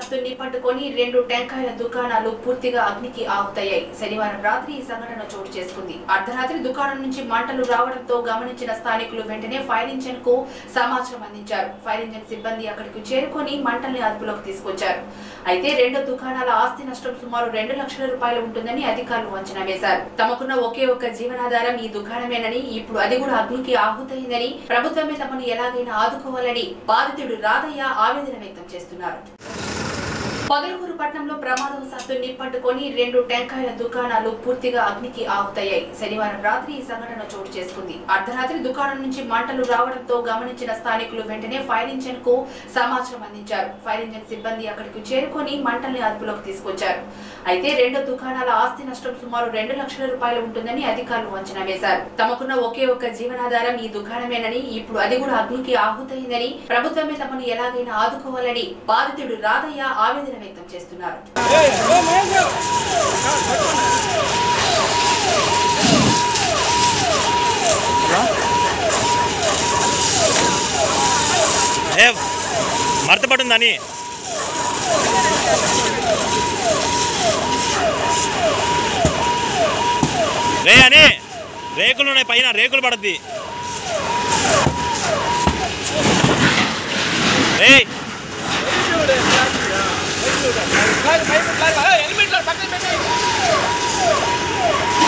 ప్రమాదవశాత్తు నిప్పట్టుకొని రెండు టెంకాయల దుకాణాలు పూర్తిగా అగ్నికి ఆహుతయ్యాయి శనివారం రాత్రి ఈ సంఘటన చోటు చేసుకుంది అర్ధరాత్రి దుకాణం నుంచి మంటలు రావడంతో గమనించిన స్థానికులు వెంటనే ఫైర్ ఇంజిన్ కు సమాచారం అందించారు ఫైర్ ఇంజిన్ సిబ్బంది అక్కడికి చేరుకొని మంటల్ని అదుపులోకి తీసుకొచ్చారు అయితే రెండు దుకాణాల ఆస్తి నష్టం సుమారు రెండు లక్షల రూపాయలు ఉంటుందని అధికారులు అంచనా వేశారు తమకున్న ఒకే ఒక్క జీవనాధారం ఈ దుకాణమేనని ఇప్పుడు అది కూడా అగ్నికి ఆహుతైందని ప్రభుత్వమే తమను ఎలాగైనా ఆదుకోవాలని బాధితుడు రాధయ్య ఆవేదన వ్యక్తం చేస్తున్నారు పొదలకూరు పట్టణంలో ప్రమాదవశాత్తు నిప్పట్టుకొని రెండు టెంకాయల దుకాణాలు పూర్తిగా అగ్నికి ఆహుతయ్యాయి శనివారం రాత్రి ఈ సంఘటన చోటు చేసుకుంది అర్ధరాత్రి దుకాణం నుంచి మంటలు రావడంతో గమనించిన స్థానికులు వెంటనే ఫైర్ ఇంజిన్ కు సమాచారం అందించారు ఫైర్ ఇంజిన్ సిబ్బంది అక్కడికి చేరుకొని మంటల్ని అదుపులోకి తీసుకొచ్చారు అయితే రెండు దుకాణాల ఆస్తి నష్టం సుమారు రెండు లక్షల రూపాయలు ఉంటుందని అధికారులు అంచనా వేశారు తమకున్న ఒకే ఒక్క జీవనాధారం ఈ దుకాణమేనని ఇప్పుడు అది కూడా అగ్నికి ఆహుతైందని ప్రభుత్వమే తమను ఎలాగైనా ఆదుకోవాలని బాధితుడు రాధయ్య ఆవేదన వ్యక్తం చేస్తున్నారు ఏ మడత పడుందని రే అని రేకులు ఉన్నాయి పైన రేకులు పడద్ది రే హెల్మెట్ పక్కన పెట్టి